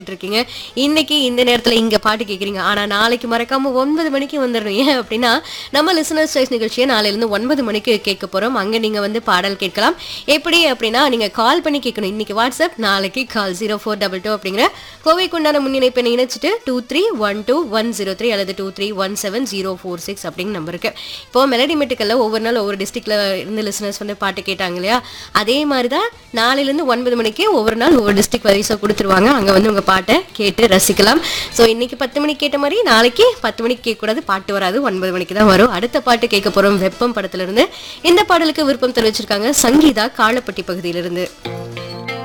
இருக்கீங்க இன்னைக்கு இந்த நேரத்துல இங்க பாட்டு கேக்குறீங்க ஆனா நாளைக்கு மறக்காம ஒன்பது மணிக்கு வந்துடணும் ஏன் அப்படின்னா நம்ம லிசனர்ஸ் சாய்ஸ் நிகழ்ச்சியை நாளையில இருந்து ஒன்பது மணிக்கு கேட்க போறோம் அங்க நீங்க வந்து பாடல் கேட்கலாம் எப்படி அப்படின்னா நீங்க கால் பண்ணி கேட்கணும் இன்னைக்கு வாட்ஸ்அப் நாளைக்கு call zero four double two அப்படிங்கிற கோவைக்குண்டான முன்னிணைப்பை இணைச்சிட்டு two three one two one zero three அல்லது two three one seven zero four six அப்படிங்கிற நம்பருக்கு இப்போ மெலடி மெட்டுக்கல்ல ஒவ்வொரு நாள் ஒவ்வொரு டிஸ்ட்ரிக்ட்ல இருந்து லிசனர்ஸ் வந்து பாட்டு கேட்டாங்க இல்லையா அதே மாதிரி தான் நாளையிலேருந்து ஒன்பது மணிக்கு ஒவ்வொரு நாள் ஒவ்வொரு டிஸ்ட்ரிக்ட் வரிசை கொடுத்துருவாங்க அங்கே வந்து உங்கள் பாட்டை கேட்டு ரசிக்கலாம் ஸோ இன்னைக்கு பத்து மணிக்கு கேட்ட மாதிரி நாளைக்கு பத்து மணிக்கு கேட்கக்கூடாது பாட்டு வராது ஒன்பது மணிக்கு தான் வரும் அடுத்த பாட்டு கேட்க போகிறோம் வெப்பம் படத்துல இருந்து இந்த பாடலுக்கு விருப்பம் தெரிவிச்சிருக்காங்க சங்கீதா காலப்பட்டி பகுதியிலிருந்து